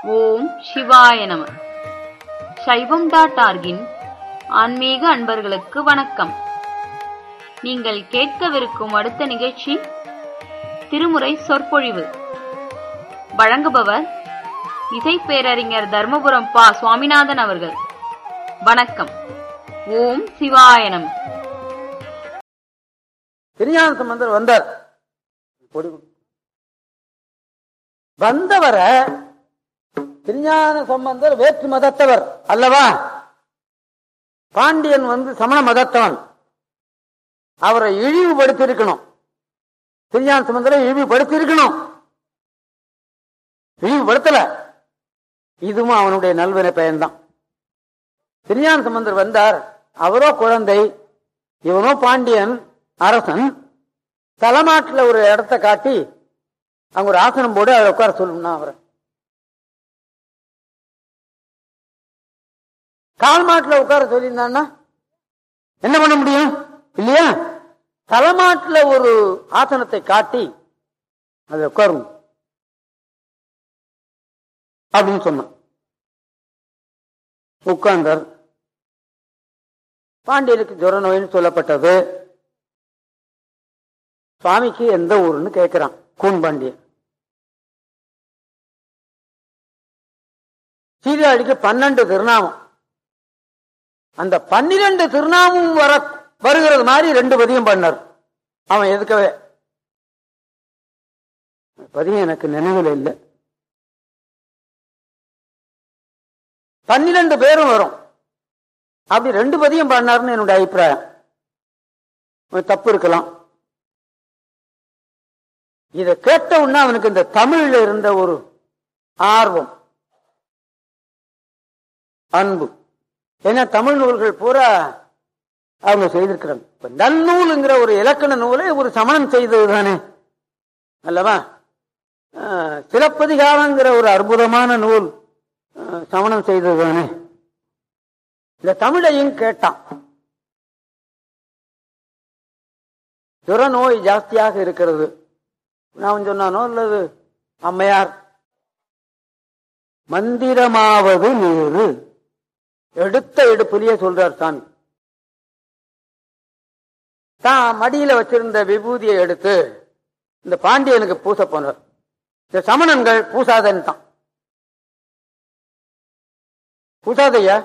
ஓம் சிவாய நம சைவம் டாட் ஆர்கின் ஆன்மீக அன்பர்களுக்கு வணக்கம் நீங்கள் கேட்கவிருக்கும் அடுத்த நிகழ்ச்சி திருமுறை சொற்பொழிவு வழங்குபவர் இசை பேரறிஞர் தர்மபுரம் பா சுவாமிநாதன் அவர்கள் வணக்கம் ஓம் சிவாய நம திருஞான சம்பந்தர் வந்தார் கொடி கொடு. வந்தவரை திருஞான சம்பந்தர் வேற்று மதத்தவர் அல்லவா பாண்டியன் வந்து சமண மதத்தவன் அவரை இழிவுபடுத்தியிருக்கணும் திருஞான சம்பந்தரை இழிவுபடுத்தியிருக்கணும் இழிவுபடுத்தல இதுவும் அவனுடைய நல்வினை பயன்தான் திருஞான சம்பந்தர் வந்தார் அவரோ குழந்தை இவனோ பாண்டியன் அரசன் தலைமாட்டில் ஒரு இடத்த காட்டி அங்க ஒரு ஆசனம் போடு அதை உட்கார சொல்லணும்னா அவரை கால் மாட்டுல உட்கார சொல்லியிருந்தான்னா என்ன பண்ண முடியும் இல்லையா தலைமாட்டுல ஒரு ஆசனத்தை காட்டி அதை உட்காரும் அப்படின்னு சொன்னான் உட்கார்ந்தார் பாண்டியனுக்கு ஜுர நோயின்னு சொல்லப்பட்டது சுவாமிக்கு எந்த ஊருன்னு கேட்கிறான் கூன்பாண்டியன் சீர்காழிக்கு பன்னெண்டு திருநாமம் அந்த பன்னிரண்டு திருநாமம் வர வருகிறது மாதிரி ரெண்டு பதியம் பண்ணார் அவன் எதுக்கவே பதியம் எனக்கு நினைவில் இல்லை பன்னிரண்டு பேரும் வரும் அப்படி ரெண்டு பதியம் பண்ணாருன்னு என்னுடைய அபிப்பிராயம் கொஞ்சம் தப்பு இருக்கலாம் இதை கேட்ட உடனே அவனுக்கு இந்த தமிழ்ல இருந்த ஒரு ஆர்வம் அன்பு ஏன்னா தமிழ் நூல்கள் பூரா அவங்க செய்திருக்கிறாங்க இப்ப நன்னூலுங்கிற ஒரு இலக்கண நூலை ஒரு சமணம் செய்தது தானே அல்லவா ஆஹ், சிலப்பதிகாரங்கிற ஒரு அற்புதமான நூல் ஆஹ், சமணம் செய்தது தானே இந்த தமிழையும் கேட்டான் ஜுர நோய் ஜாஸ்தியாக இருக்கிறது நான் சொன்னானோ அல்லது அம்மையார் மந்திரமாவது நீரு எடுத்த எடுப்புலயே சொல்றார் சாமி தான் மடியில வச்சிருந்த விபூதியை எடுத்து இந்த பாண்டியனுக்கு பூச போனார் இந்த சமணன்கள் பூசாதன் தான் பூசாதையா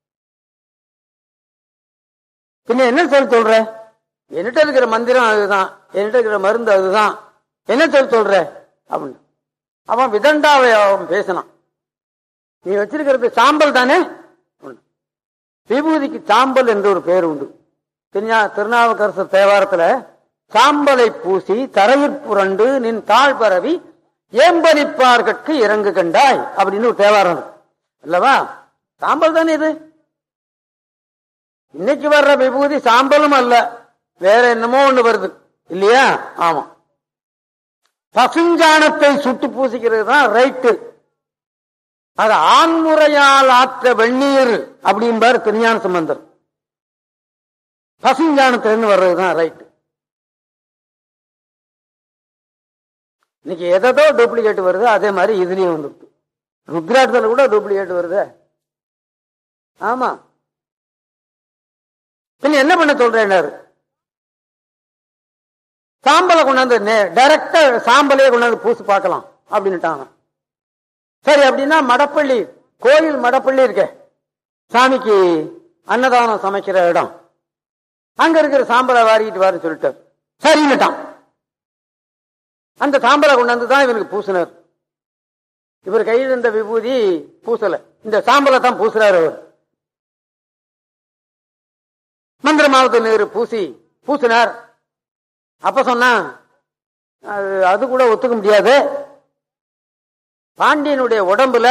பின்ன என்ன சொல்ல சொல்ற என்கிட்ட இருக்கிற மந்திரம் அதுதான் என்கிட்ட இருக்கிற மருந்து அதுதான் என்ன சொல்ல சொல்ற அப்படின்னு அவன் விதண்டாவை அவன் பேசினான் நீ வச்சிருக்கிறது சாம்பல் தானே அப்படின்னு. விபூதிக்கு சாம்பல் என்று ஒரு பேர் உண்டு திருஞா திருநாவுக்கரசர் தேவாரத்துல சாம்பலை பூசி தரையிற் புரண்டு நின் தாழ் பரவி ஏம்பலிப்பார்கட்கு இறங்கு கண்டாய் அப்படின்னு ஒரு தேவாரம் இருக்கு. அல்லவா சாம்பல் தானே இது இன்னைக்கு வர்ற விபூதி சாம்பலும் அல்ல வேற என்னமோ ஒண்ணு வருது இல்லையா ஆமா பசுஞ்சாணத்தை சுட்டு பூசிக்கிறது தான் ரைட்டு அது ஆண்முறையால் ஆற்ற வெந்நீர் அப்படிம்பார் திருஞான சம்பந்தர் பசுஞ்சாணத்திலிருந்து வர்றதுதான் ரைட்டு இன்னைக்கு எதோ டூப்ளிகேட் வருது அதே மாதிரி இதுலயும் வந்துருக்கு ருத்ராட்சத்துல கூட டூப்ளிகேட் வருது ஆமா பின்ன என்ன பண்ண சொல்றேன்னாரு சாம்பலை கொண்டாந்து டைரக்டா சாம்பலையே கொண்டாந்து பூசி பார்க்கலாம் அப்படின்னுட்டாங்க சரி அப்படின்னா மடப்பள்ளி கோயில் மடப்பள்ளி இருக்க சாமிக்கு அன்னதானம் சமைக்கிற இடம் அங்க இருக்கிற சாம்பலை வாரிக்கிட்டு வாரு சொல்லிட்டார் சரின்னுட்டான் அந்த சாம்பலை கொண்டாந்து தான் இவனுக்கு பூசினார் இவர் கையில் இருந்த விபூதி பூசல இந்த சாம்பலை தான் பூசுறாரு அவர் மந்திரமாவது நீர் பூசி பூசினார் அப்ப சொன்னா அது அது கூட ஒத்துக்க முடியாது பாண்டியனுடைய உடம்புல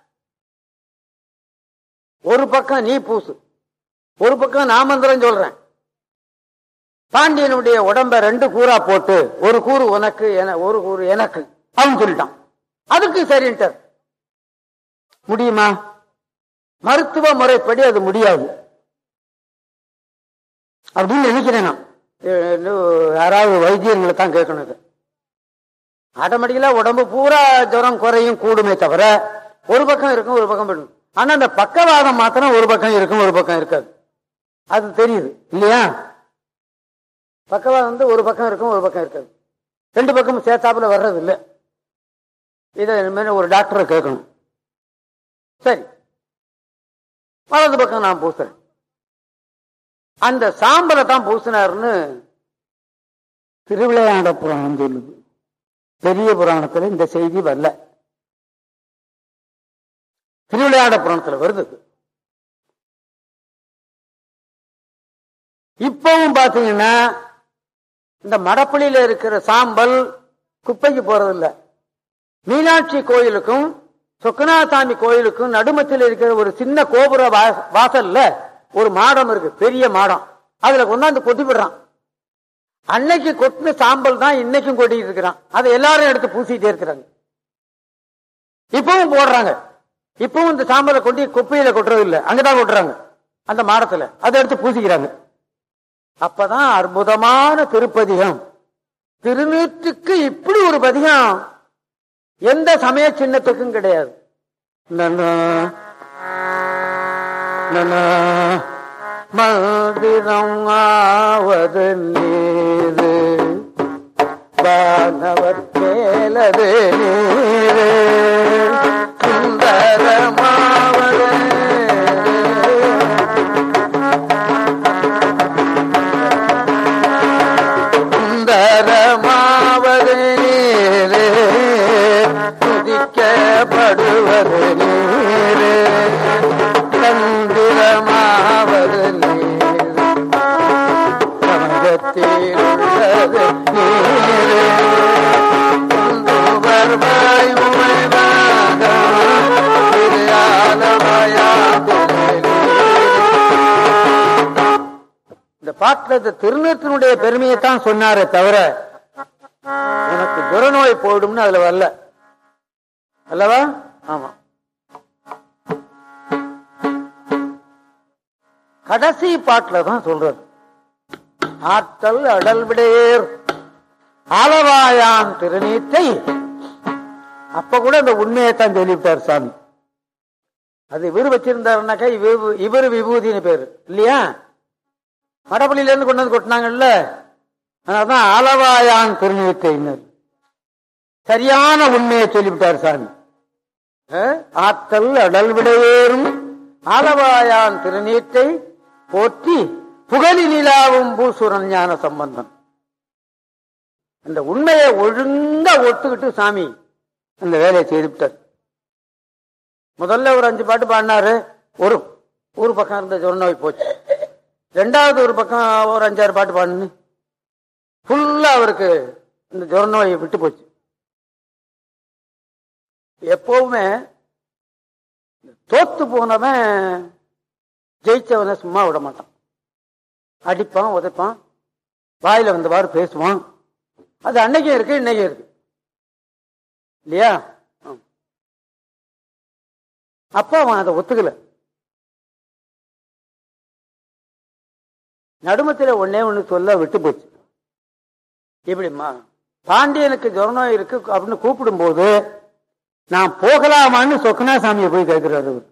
ஒரு பக்கம் நீ பூசு ஒரு பக்கம் நான் மந்திரம் சொல்றேன் பாண்டியனுடைய உடம்ப ரெண்டு கூறா போட்டு ஒரு கூறு உனக்கு என- ஒரு கூறு எனக்கு அவன் சொல்லிட்டான் அதுக்கு சரின்ட்டார் முடியுமா மருத்துவ முறைப்படி அது முடியாது அப்படின்னு நினைக்கிறேன் நான் இது இன்னும் யாராவது வைத்தியர்களை தான் கேட்கணும் இது ஆட்டோமேட்டிக்கலா உடம்பு பூரா ஜுரம் குறையும் கூடுமே தவிர ஒரு பக்கம் இருக்கும் ஒரு பக்கம் போயிடும் ஆனா அந்த பக்கவாதம் மாத்திரம் ஒரு பக்கம் இருக்கும் ஒரு பக்கம் இருக்காது அது தெரியுது இல்லையா பக்கவாதம் வந்து ஒரு பக்கம் இருக்கும் ஒரு பக்கம் இருக்காது ரெண்டு பக்கமும் சேர்த்தாப்புல வர்றது இல்லை இதை இனிமேல் ஒரு டாக்டரை கேட்கணும் சரி வலது பக்கம் நான் பூசுறேன் அந்த சாம்பலை தான் பூசினாருன்னு திருவிளையாட புராணம் சொல்லுது பெரிய புராணத்துல இந்த செய்தி வரல திருவிளையாட புராணத்துல வருது இது. இப்பவும் பாத்தீங்கன்னா இந்த மடப்பள்ளியில இருக்கிற சாம்பல் குப்பைக்கு போறது இல்ல மீனாட்சி கோயிலுக்கும் சொக்கநாசாமி கோயிலுக்கும் நடுமத்தில் இருக்கிற ஒரு சின்ன கோபுர வா- வாசல்ல ஒரு மாடம் இருக்கு பெரிய மாடம் அதுல கொண்டாந்து கொட்டி விடுறான் அன்னைக்கு கொட்டின சாம்பல் தான் இன்னைக்கும் கொட்டிட்டு இருக்கிறான் அதை எல்லாரும் எடுத்து பூசிட்டே இருக்கிறாங்க இப்பவும் போடுறாங்க இப்பவும் இந்த சாம்பலை கொண்டு குப்பையில கொட்டுறது இல்ல அங்கதான் கொட்டுறாங்க அந்த மாடத்துல அதை எடுத்து பூசிக்கிறாங்க அப்பதான் அற்புதமான திருப்பதிகம் திருநீற்றுக்கு இப்படி ஒரு பதிகம் எந்த சமய சின்னத்துக்கும் கிடையாது நன்னா, நன்னா, மந்திரம் ஆவது நீரு வானவர் மேலது நீரு சுந்தரமாவது சுந்தரமாவது நீரு துதிக்கப்படுவது நீரு சந்திரமாவது நீரு சமகத்தில் உள்ளது நீரு வருவாய் உமைவாக திரு ஆலமயா இந்த பாட்டுல இந்த திருநீற்றினுடைய பெருமையைத்தான் சொன்னாரே தவிர உனக்கு துரநோய் போயிடும்னு அதுல வரல அல்லவா ஆமா கடைசி பாட்டுல தான் சொல்றது ஆற்றல் அடல் விடையேர் ஆலவாயான் திருநீத்தை அப்ப கூட இந்த உண்மையைத்தான் சொல்லிவிட்டார் சாமி அது இவர் வச்சிருந்தாருனாக்கா இவரு இவரு விபூதின்னு பேரு இல்லையா மடப்பள்ளியில இருந்து கொண்டு வந்து கொட்டினாங்கல்ல அதனாலதான் ஆலவாயான் திருநீத்தைனர் சரியான உண்மையை சொல்லிவிட்டார் சாமி அஹ், ஆற்றல் அடல் விடையேறும் ஆலவாயான் திருநீற்றை போற்றி புகழி நிலாவும் பூசுரன் ஞான சம்பந்தம் அந்த உண்மையை ஒழுங்கா ஒத்துக்கிட்டு சாமி அந்த வேலையை செய்துவிட்டார் முதல்ல ஒரு அஞ்சு பாட்டு பாடினாரு ஒரு ஒரு பக்கம் இருந்த ஜொன்னோய் போச்சு ரெண்டாவது ஒரு பக்கம் ஒரு அஞ்சாறு பாட்டு பாடுன்னு ஃபுல்லா அவருக்கு இந்த ஜொரநோயை விட்டு போச்சு எப்பவுமே தோத்து போனவன் ஜெயிச்சவனை சும்மா விட மாட்டான் அடிப்பான் உதைப்பான் வாயில வந்தவாறு பேசுவான் அது அன்னைக்கும் இருக்கு இன்னைக்கும் இருக்கு இல்லையா ஆம். அப்ப அவன் அதை ஒத்துக்கல நடுமத்துல ஒன்னே ஒண்ணு சொல்ல விட்டு போச்சு இப்படிமா பாண்டியனுக்கு ஜுரநோய் இருக்கு அப்படின்னு கூப்பிடும் போது நான் போகலாமான்னு சொக்கனா சாமியை போய் கேட்கிறாரு அவர்.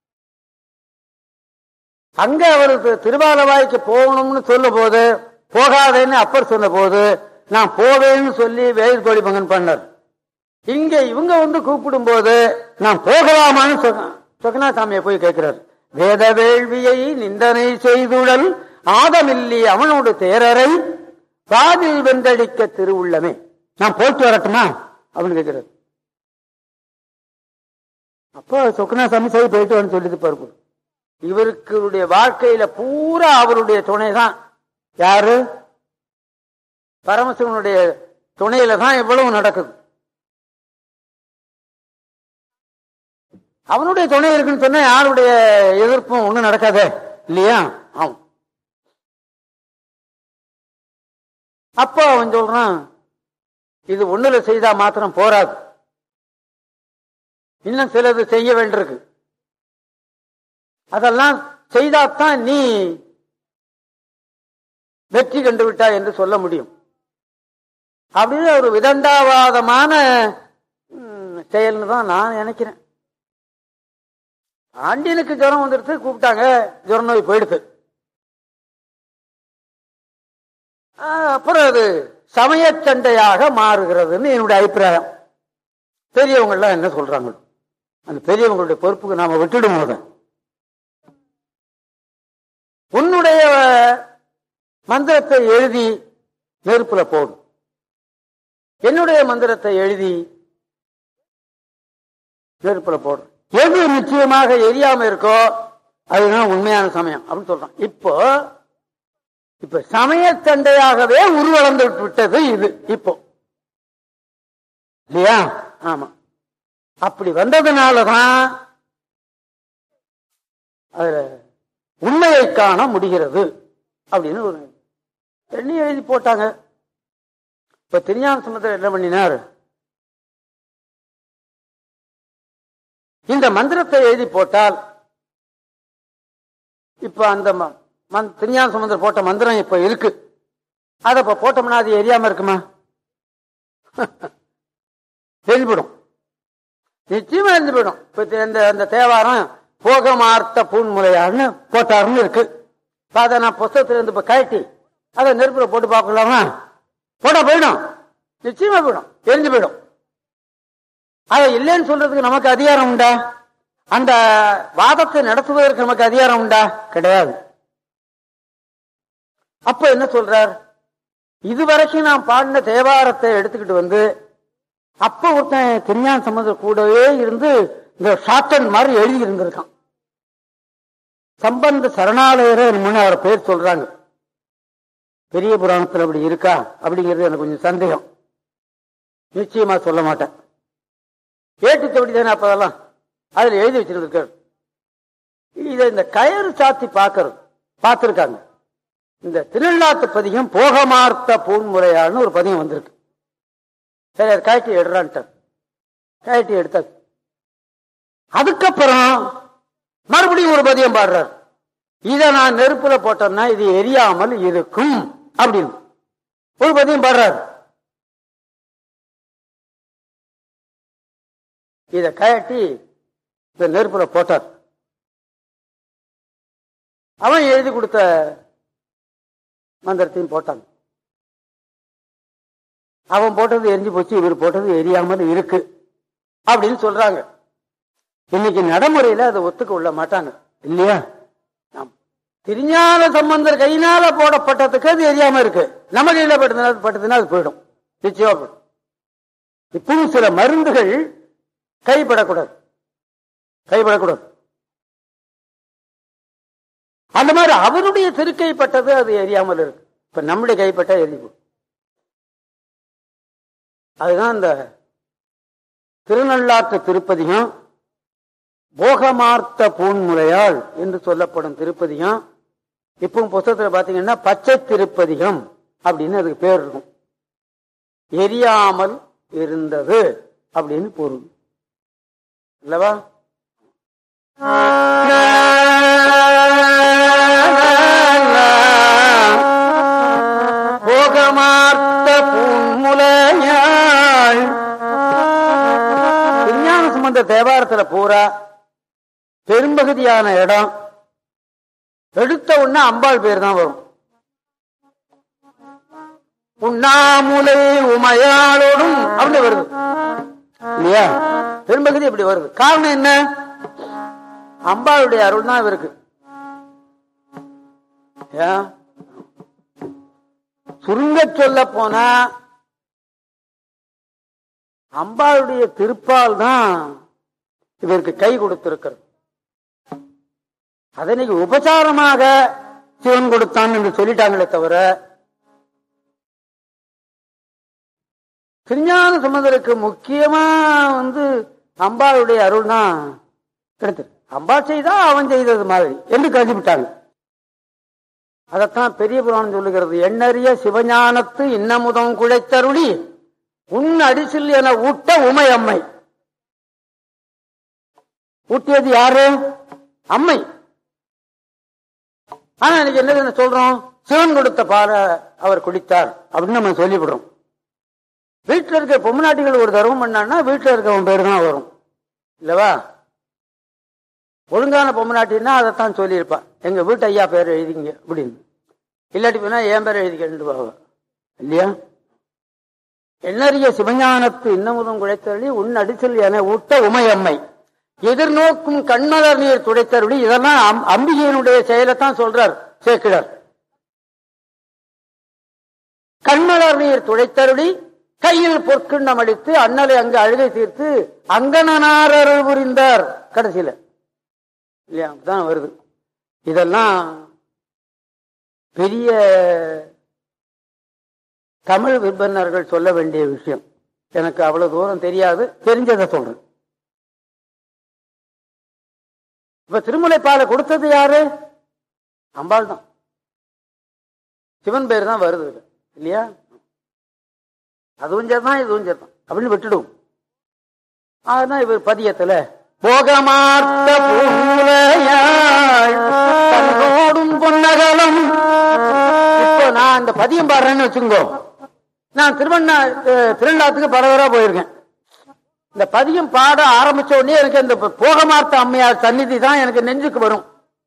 அங்க அவருக்கு திருவாலவாய்க்கு போகணும்னு சொல்ல போது போகாதேன்னு அப்பர் சொன்ன போது நான் போவேன்னு சொல்லி வேல் கோழி பங்கன் பண்ணார் இங்க இவங்க வந்து கூப்பிடும் போது நான் போகலாமான்னு சொக்க- சொக்கனா சாமியை போய் கேட்கிறார் வேத வேள்வியை நிந்தனை செய்துடல் ஆதமில்லி அவனோடு தேரரை வாதில் வென்றடிக்க திருவுள்ளமே நான் போயிட்டு வரட்டுமா அப்படின்னு கேட்கிறார் அப்போ சொக்கனாசாமி சரி போயிட்டு வரேன்னு சொல்லிட்டு பாருங்க இவருக்குடைய வாழ்க்கையில பூரா அவருடைய துணை தான் யாரு பரமசிவனுடைய துணையில தான் இவ்வளவு நடக்குது அவனுடைய துணை இருக்குன்னு சொன்னா யாருடைய எதிர்ப்பும் ஒண்ணும் நடக்காதே இல்லையா ஆமாம் அப்போ அவன் சொல்றான் இது ஒண்ணுல செய்தா மாத்திரம் போராது இன்னும் சிலது செய்ய வேண்டியிருக்கு அதெல்லாம் செய்தாத்தான் நீ வெற்றி கண்டு விட்டாய் என்று சொல்ல முடியும் அப்படின்னு ஒரு விதண்டாவாதமான ம், செயல்னு தான் நான் நினைக்கிறேன் ஆண்டியனுக்கு ஜுரம் வந்துடுத்து கூப்பிட்டாங்க ஜுர நோய் போயிடுது ஆஹ், அப்புறம் அது சமயச் சண்டையாக மாறுகிறதுன்னு என்னுடைய அபிப்பிராயம் பெரியவங்க எல்லாம் என்ன சொல்றாங்க அந்த பெரியவங்களுடைய பொறுப்புக்கு நாம விட்டுடும் போது உன்னுடைய மந்திரத்தை எழுதி நெருப்புல போடு என்னுடைய மந்திரத்தை எழுதி நெருப்புல போடு எது நிச்சயமாக எரியாம இருக்கோ அதுதான் உண்மையான சமயம் அப்படின்னு சொல்றான் இப்போ இப்ப சமய சண்டையாகவே உருவளந்து விட்டது இது இப்போ இல்லையா ஆமா அப்படி வந்ததுனாலதான் அதுல உண்மையை காண முடிகிறது அப்படின்னு ஒரு எண்ணி எழுதி போட்டாங்க இப்ப திருஞான சமுத்திரம் என்ன பண்ணினார் இந்த மந்திரத்தை எழுதி போட்டால் இப்ப அந்த ம- மந்- திருஞான சமுத்திரம் போட்ட மந்திரம் இப்ப இருக்கு அதை இப்ப போட்டோம்னா அது எரியாம இருக்குமா எரிஞ்சுவிடும் நிச்சயமா எரிஞ்சு போயிடும் இப்ப தே- இந்த அந்த தேவாரம் போகமார்த்த பூன்முலையான்னு போட்டாருன்னு இருக்கு இப்ப அதை நான் புஸ்தகத்துல இருந்து இப்ப கழட்டி அதை நெருப்புல போட்டு பார்க்கலாமா போட போயிடும் நிச்சயமா போயிடும் எரிஞ்சு போயிடும் அதை இல்லைன்னு சொல்றதுக்கு நமக்கு அதிகாரம் உண்டா அந்த வாதத்தை நடத்துவதற்கு நமக்கு அதிகாரம் உண்டா கிடையாது அப்ப என்ன சொல்றார் இதுவரைக்கும் நான் பாடின தேவாரத்தை எடுத்துக்கிட்டு வந்து அப்ப ஒருத்தன் திருஞான சம்பந்தர் கூடவே இருந்து இந்த ஷார்டன் மாதிரி எழுதி இருந்திருக்கான் சம்பந்த சரணாலயர் முன்ன அவர் பேர் சொல்றாங்க பெரிய புராணத்துல அப்படி இருக்கா அப்படிங்கிறது எனக்கு கொஞ்சம் சந்தேகம் நிச்சயமா சொல்ல மாட்டேன் ஏட்டுச்சபடி தானே அப்ப அதெல்லாம் அதுல எழுதி வச்சிருந்திருக்காரு இதை இந்த கயறு சாத்தி பார்க்கறது பார்த்திருக்காங்க இந்த திருநாட்டு பதிகம் போகமார்த்த பூன்முறையான்னு ஒரு பதிகம் வந்திருக்கு சரி அது கயட்டி எடுறான்ட்டார் கயட்டி எடுத்தாச்சு அதுக்கப்புறம் மறுபடியும் ஒரு பதியம் பாடுறார் இதை நான் நெருப்புல போட்டோம்னா இது எரியாமல் இருக்கும் அப்படின்னு ஒரு பதியம் பாடுறார் இத கயட்டி இந்த நெருப்புல போட்டார் அவன் எழுதி கொடுத்த மந்திரத்தையும் போட்டான் அவன் போட்டது எரிஞ்சு போச்சு இவர் போட்டது எரியாமல் இருக்கு அப்படின்னு சொல்றாங்க இன்னைக்கு நடைமுறையில அதை ஒத்துக்க கொள்ள மாட்டாங்க இல்லையா ஆம். திருஞான சம்பந்தர் கையினால போடப்பட்டதுக்கு அது எரியாம இருக்கு நம்ம கையில பட்டதுனா பட்டதுன்னா அது போயிடும் நிச்சயமா போயிடும் இப்பவும் சில மருந்துகள் கைப்படக்கூடாது கைப்படக்கூடாது அந்த மாதிரி அவருடைய திருக்கைப்பட்டது அது எரியாமல் இருக்கு இப்ப நம்முடைய கைப்பட்டா எரியும் அதுதான் இந்த திருநள்ளாற்று திருப்பதியும் போகமார்த்த பூன்முறையால் என்று சொல்லப்படும் திருப்பதியும் இப்பவும் புத்தகத்துல பாத்தீங்கன்னா பச்சை திருப்பதிகம் அப்படின்னு அதுக்கு பேர் இருக்கும் எரியாமல் இருந்தது அப்படின்னு பொருள் இல்லவா போகமார்த்த பூன்முலையாள் விஞ்ஞான சம்பந்த தேவாரத்துல பூரா பெரும்பகுதியான இடம் எடுத்த உடனே அம்பாள் பேர் தான் வரும் உண்ணாமுலை உமையாளோடும் அப்படி வருது இல்லையா பெரும்பகுதி இப்படி வருது காரணம் என்ன அம்பாளுடைய அருள் தான் இவருக்கு ஏன்? சுருங்க சொல்ல போனா அம்பாளுடைய திருப்பால் தான் இவருக்கு கை கொடுத்திருக்கிறது அதை இன்னைக்கு உபசாரமாக சிவன் கொடுத்தான் என்று சொல்லிட்டாங்களே தவிர திருஞான சம்பந்தருக்கு முக்கியமா வந்து அம்பாளுடைய அருள் தான் கிடைத்தது அம்பாள் செய்தா அவன் செய்தது மாதிரி என்று கருதி விட்டாங்க அதைத்தான் பெரிய புராணம் சொல்லுகிறது எண்ணறிய சிவஞானத்து இன்னமுதம் குழைத்தருளி உன் அடிசில் என ஊட்ட உமை அம்மை ஊட்டியது யாரு அம்மை ஆனா எனக்கு என்ன சொல்றோம் சிவன் கொடுத்த பாலை அவர் குடித்தார் அப்படின்னு நம்ம சொல்லிவிடுறோம் வீட்டுல இருக்க பொம்மநாட்டிகள் ஒரு தர்மம் பண்ணான்னா வீட்டுல இருக்கவன் பேரு தான் வரும் இல்லவா ஒழுங்கான பொம்மநாட்டின்னா அதைத்தான் சொல்லியிருப்பான் எங்க வீட்டு ஐயா பேர் எழுதிங்க அப்படின்னு இல்லாட்டி போனா என் பேர் எழுதிக்கிட்டு போவ இல்லையா எண்ணறிய சிவஞானத்து இன்னமுதம் குழைத்தருளி உன் அடிச்சல் என ஊட்ட உமையம்மை எதிர்நோக்கும் கண்மலர் நீர் துடைத்தருளி இதெல்லாம் அம்- அம்பிகையினுடைய செயலைத்தான் சொல்றார் சேக்கிழார் கண்மலர் நீர் துடைத்தருளி கையில் பொற்கிண்ணம் அடித்து அண்ணலை அங்கு அழுகை தீர்த்து அங்கனாரர் புரிந்தார் கடைசியில இல்லையா தான் வருது இதெல்லாம் பெரிய தமிழ் விற்பனர்கள் சொல்ல வேண்டிய விஷயம் எனக்கு அவ்வளவு தூரம் தெரியாது தெரிஞ்சதை சொல்றேன் இப்ப திருமுலைப்பாலை கொடுத்தது யாரு அம்பாள் தான் சிவன் பேர் தான் வருது இதுல. இல்லையா அதுவும் சரிதான் இதுவும் சரிதான் அப்படின்னு விட்டுடுவோம் அதுதான் இவர் பதியத்துல போகமார்த்த பூங்குலையாள் தன்னோடும் பொன்னகலம் இப்போ நான் இந்த பதியம் பாடுறேன்னு வச்சுக்கோ நான் திருவண்ணா அஹ், திருவிழாத்துக்கு பரவரா போயிருக்கேன் இந்த பதியம் பாட ஆரம்பிச்ச உடனே எனக்கு இந்த போகமார்த்த அம்மையார் சந்நிதி தான் எனக்கு நெஞ்சுக்கு வரும்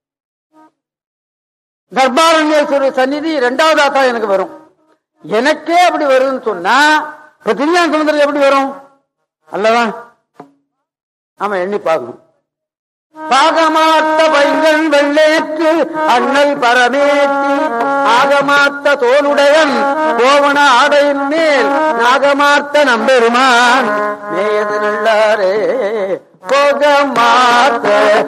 தர்பாரண்யேஸ்வரர் சந்நிதி இரண்டாவதா தான் எனக்கு வரும் எனக்கே அப்படி வருதுன்னு சொன்னா இப்ப திருஞான சுந்தரம் எப்படி வரும் அல்லவா ஆமா எண்ணி பார்க்கணும் பாகமாத்த பைங்கன் வெள்ளேற்று அண்ணல் பரமேற்றி ஆகமாத்த தோளுடையன் கோவண ஆடையின் மேல் நாகமாத்த நம்பெருமான் மேயது நல்லாரே போகமாத்த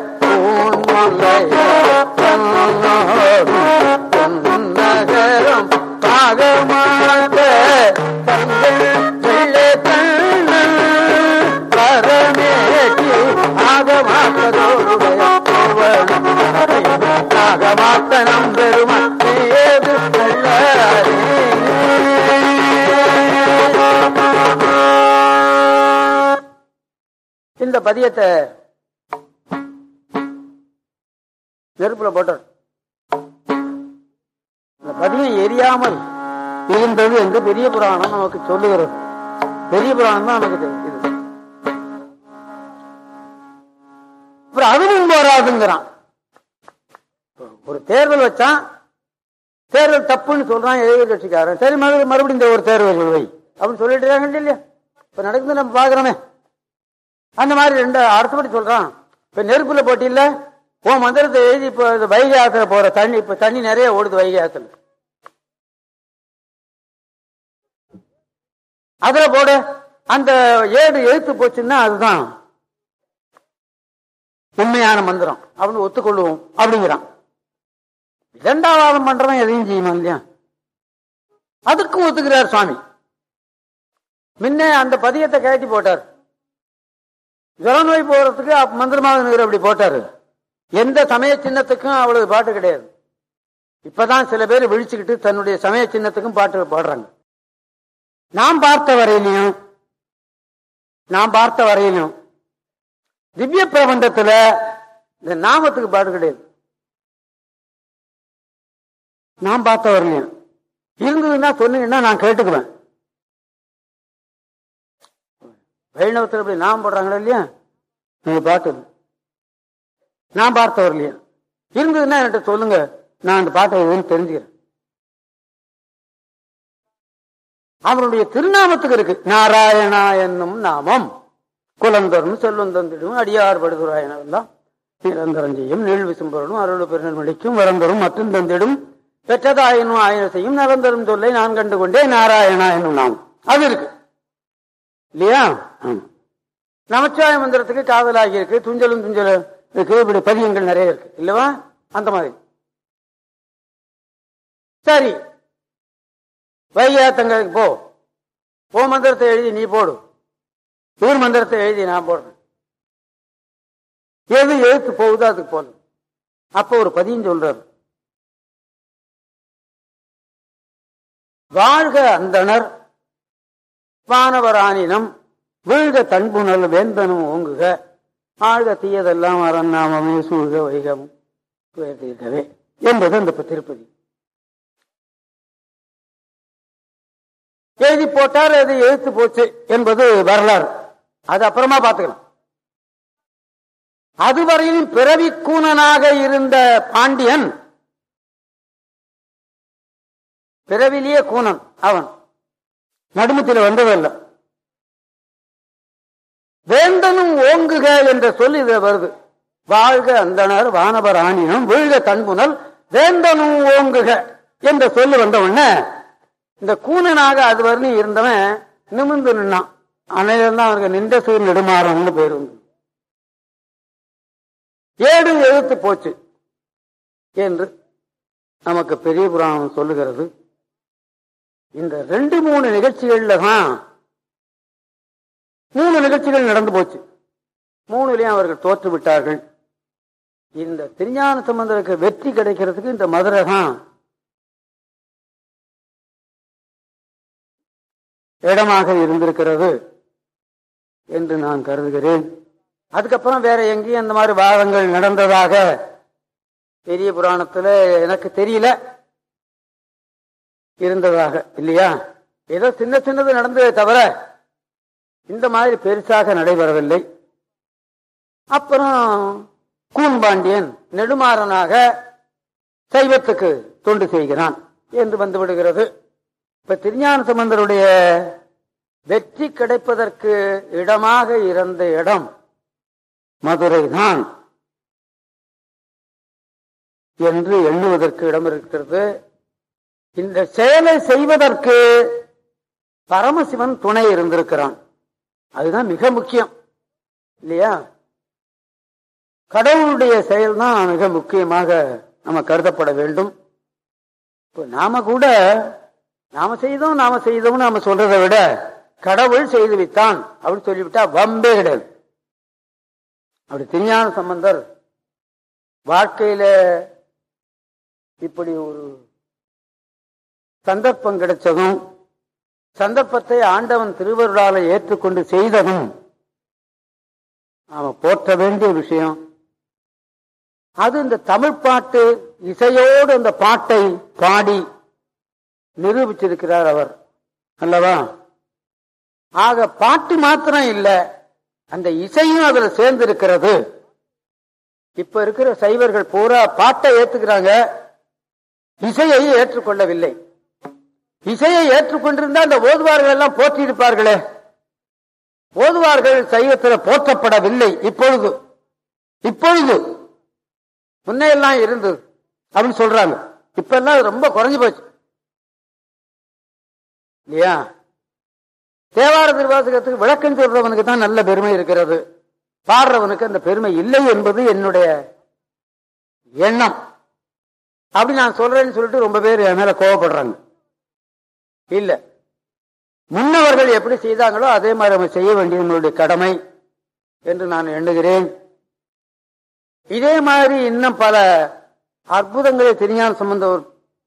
நகரம் பாகமாத்த தங்கள் வெள்ளை கண்ணன் பரமேற்றி ஆகமாத்ததோடுடைய ஆகமாத்த நம்பெருமான் ஏது இந்த பதியத்தை நெருப்புல போட்டார் இந்த பதியம் எரியாமல் இருந்தது என்று பெரிய புராணம் நமக்கு சொல்லுகிறது பெரிய புராணம் தான் நமக்கு தெரியுது அப்புறம் அதுவும் போராதுங்கிறான் ஒரு தேர்தல் வச்சான் தேர்தல் தப்புன்னு சொல்றான் எதிர்கட்சிக்காரன் சரி மறுபடியும் மறுபடியும் இந்த ஒரு தேர்தல் வை அப்படின்னு சொல்லிட்டு இருக்காங்க இல்லையா இப்ப நடக்குது நம்ம பாக்குறோமே அந்த மாதிரி ரெண்டு அடுத்தபடி சொல்றான் இப்ப நெருப்புல போட்டி இல்ல உன் மந்திரத்தை எழுதி இப்ப இந்த வைகை ஆத்துல போற தண்ணி இப்ப தண்ணி நிறைய ஓடுது வைகை ஆத்துல அதுல போடு அந்த ஏடு எழுத்து போச்சுன்னா அதுதான் உண்மையான மந்திரம் அப்படின்னு ஒத்துக்கொள்ளுவோம் அப்படிங்கிறான் இரண்டாவாதம் பண்றவன் எதையும் செய்யணும் இல்லையா அதுக்கும் ஒத்துக்கிறார் சுவாமி முன்ன அந்த பதியத்தை கழட்டி போட்டார் ஜுர நோய் போறதுக்கு அப்ப மந்திரமாக அப்படி போட்டாரு எந்த சமய சின்னத்துக்கும் அவ்வளவு பாட்டு கிடையாது இப்பதான் சில பேர் விழிச்சுக்கிட்டு தன்னுடைய சமய சின்னத்துக்கும் பாட்டு பாடுறாங்க நாம் பார்த்த வரையிலையும் நாம் பார்த்த வரையிலும் திவ்ய பிரபந்தத்துல இந்த நாமத்துக்கு பாடு கிடையாது நான் பார்த்த வரலையும் இருந்ததுன்னா சொன்னீங்கன்னா நான் கேட்டுக்குவேன் வைணவத்தில் இப்படி நாம் போடுறாங்களா இல்லையா நீங்க பாட்டு நான் பார்த்த வரலையும் இருந்ததுன்னா என்கிட்ட சொல்லுங்க நான் அந்த பாட்டை எதுன்னு தெரிஞ்சுக்கிறேன் அவருடைய திருநாமத்துக்கு இருக்கு நாராயணா என்னும் நாமம் குலந்தரும் செல்வம் தந்திடும் அடியார் படுதுராயனெல்லாம் நிரந்தரம் செய்யும் நீள் விசும்பரனும் அருள் பெருநெல்மடிக்கும் வரந்தரும் மற்றும் தந்திடும் பெற்றதாயினும் ஆயிரம் செய்யும் நிரந்தரம் சொல்லை நான் கண்டு கொண்டே நாராயணா என்னும் நாமம் அது இருக்கு இல்லையா ஆமா. நமச்சிவாய மந்திரத்துக்கு காதலாகி இருக்கு துஞ்சலும் துஞ்சலும் இருக்கு இப்படி பதியங்கள் நிறைய இருக்கு இல்லவா அந்த மாதிரி சரி வைகாத்தங்களுக்கு போ ஓ மந்திரத்தை எழுதி நீ போடு ஊர் மந்திரத்தை எழுதி நான் போடுறேன் எது எழுத்து போகுதோ அதுக்கு போதும் அப்ப ஒரு பதியம் சொல்றாரு வாழ்க அந்தணர் வானவரானினம் வீழ்க தன்புணல் வேந்தனும் ஓங்குக ஆழ்க தீயதெல்லாம் அரநாமமே சூழ்க வைகமும் தீர்க்கவே என்பது அந்த திருப்பதி எழுதி போட்டார் அது எழுத்து போச்சு என்பது வரலாறு அது அப்புறமா பார்த்துக்கலாம் அதுவரையிலும் பிறவி கூனனாக இருந்த பாண்டியன் பிறவிலேயே கூனன் அவன் நடுமத்தில் வந்ததல்ல வேந்தனும் ஓங்குக என்ற சொல் இதுல வருது வாழ்க அந்தனர் வானவர் ஆணினம் வீழ்க தன்புணல் வேந்தனும் ஓங்குக என்ற சொல்லு வந்த உடனே இந்த கூனனாக அது வரணும் இருந்தவன் நிமிர்ந்து நின்னான் அன்னையில அவனுக்கு நின்ற சீர் நெடுமாறம்னு பேர் வந்து ஏடு எழுத்து போச்சு என்று நமக்கு பெரிய புராணம் சொல்லுகிறது இந்த ரெண்டு மூணு நிகழ்ச்சிகள்ல தான் மூணு நிகழ்ச்சிகள் நடந்து போச்சு மூணுலயும் அவர்கள் தோற்று விட்டார்கள் இந்த திருஞான சம்பந்தருக்கு வெற்றி கிடைக்கிறதுக்கு இந்த மதுரை தான் இடமாக இருந்திருக்கிறது என்று நான் கருதுகிறேன் அதுக்கப்புறம் வேற எங்கேயும் அந்த மாதிரி வாதங்கள் நடந்ததாக பெரிய புராணத்துல எனக்கு தெரியல இருந்ததாக இல்லையா ஏதோ சின்ன சின்னது நடந்ததே தவிர இந்த மாதிரி பெருசாக நடைபெறவில்லை அப்புறம் கூன்பாண்டியன் நெடுமாறனாக சைவத்துக்கு தொண்டு செய்கிறான் என்று வந்து விடுகிறது இப்ப திருஞான சம்பந்தருடைய வெற்றி கிடைப்பதற்கு இடமாக இருந்த இடம் மதுரை தான் என்று எண்ணுவதற்கு இடம் இருக்கிறது இந்த செயலை செய்வதற்கு பரமசிவன் துணை இருந்திருக்கிறான் அதுதான் மிக முக்கியம் இல்லையா கடவுளுடைய செயல் தான் மிக முக்கியமாக நம்ம கருதப்பட வேண்டும் இப்போ நாம கூட நாம செய்தோம் நாம செய்தோம் நாம சொல்றதை விட கடவுள் செய்து வித்தான் அப்படின்னு சொல்லிவிட்டா வம்பே கிடையாது அப்படி திருஞான சம்பந்தர் வாழ்க்கையில இப்படி ஒரு சந்தர்ப்பம் கிடைச்சதும் சந்தர்ப்பத்தை ஆண்டவன் திருவருளால ஏற்றுக்கொண்டு செய்ததும் அவன் போற்ற வேண்டிய விஷயம் அது இந்த தமிழ் பாட்டு இசையோடு அந்த பாட்டை பாடி நிரூபிச்சிருக்கிறார் அவர் அல்லவா ஆக பாட்டு மாத்திரம் இல்ல அந்த இசையும் அதுல சேர்ந்து இருக்கிறது இப்ப இருக்கிற சைவர்கள் பூரா பாட்டை ஏத்துக்கிறாங்க இசையை ஏற்றுக்கொள்ளவில்லை இசையை ஏற்றுக்கொண்டிருந்தா அந்த ஓதுவார்கள் எல்லாம் போற்றி இருப்பார்களே ஓதுவார்கள் சைவத்தில் போற்றப்படவில்லை இப்பொழுது இப்பொழுது முன்னையெல்லாம் இருந்தது அப்படின்னு சொல்றாங்க இப்ப எல்லாம் ரொம்ப குறைஞ்சு போச்சு இல்லையா தேவார திருவாசகத்துக்கு விளக்கம் சொல்றவனுக்கு தான் நல்ல பெருமை இருக்கிறது பாடுறவனுக்கு அந்த பெருமை இல்லை என்பது என்னுடைய எண்ணம் அப்படி நான் சொல்றேன்னு சொல்லிட்டு ரொம்ப பேர் என் மேல கோவப்படுறாங்க இல்ல முன்னவர்கள் எப்படி செய்தாங்களோ அதே மாதிரி நம்ம செய்ய வேண்டியது நம்மளுடைய கடமை என்று நான் எண்ணுகிறேன் இதே மாதிரி இன்னும் பல அற்புதங்களை திருஞான சம்பந்த ஒரு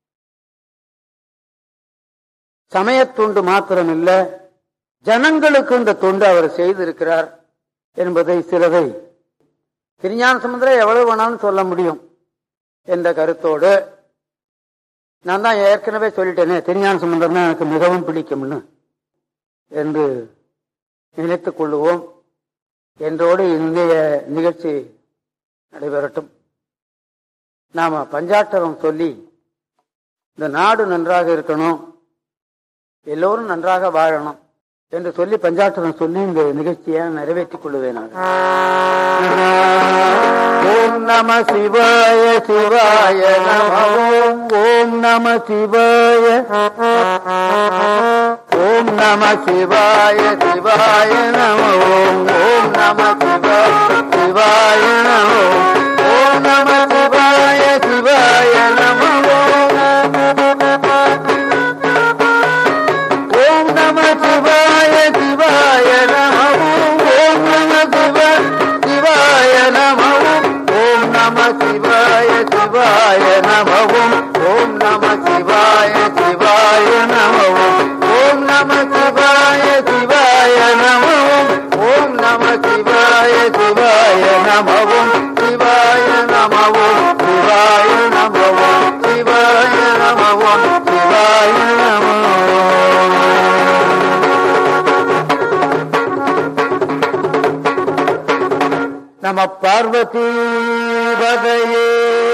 சமயத்தொண்டு மாத்திரம் இல்ல ஜனங்களுக்கு இந்த தொண்டு அவர் செய்திருக்கிறார் என்பதை சிலதை திருஞான சம்பந்தரை எவ்வளவு வேணாலும் சொல்ல முடியும் என்ற கருத்தோடு நான் தான் ஏற்கனவே சொல்லிட்டேனே திருஞான சம்பந்தர்னா எனக்கு மிகவும் பிடிக்கும்னு என்று நினைத்துக் கொள்ளுவோம் என்றோடு இன்றைய நிகழ்ச்சி நடைபெறட்டும் நாம பஞ்சாட்டரம் சொல்லி இந்த நாடு நன்றாக இருக்கணும் எல்லோரும் நன்றாக வாழணும் என்று சொல்லி பஞ்சாட்டரம் சொல்லி இந்த நிகழ்ச்சியை நிறைவேற்றிக் கொள்ளுவேனாக ஓம் நம சிவாய சிவாய நம ஓம் ஓம் நம சிவாய ஓம் நம சிவாய சிவாய நம ஓம் ஓம் நம சிவாய சிவாய நம ஓம் நம சிவாய சிவாய நம ஓம் நம சிவாய சிவாய நம ஓம் நம சிவ சிவாய நம ஓம் நம சிவாய சிவாய நம ஓம் நம சிவாய சிவாய நம ஓம் நம சிவாய சிவாய நம ஓம் நம சிவாய சிவாய நம சிவாய நம பார்வதி பதையே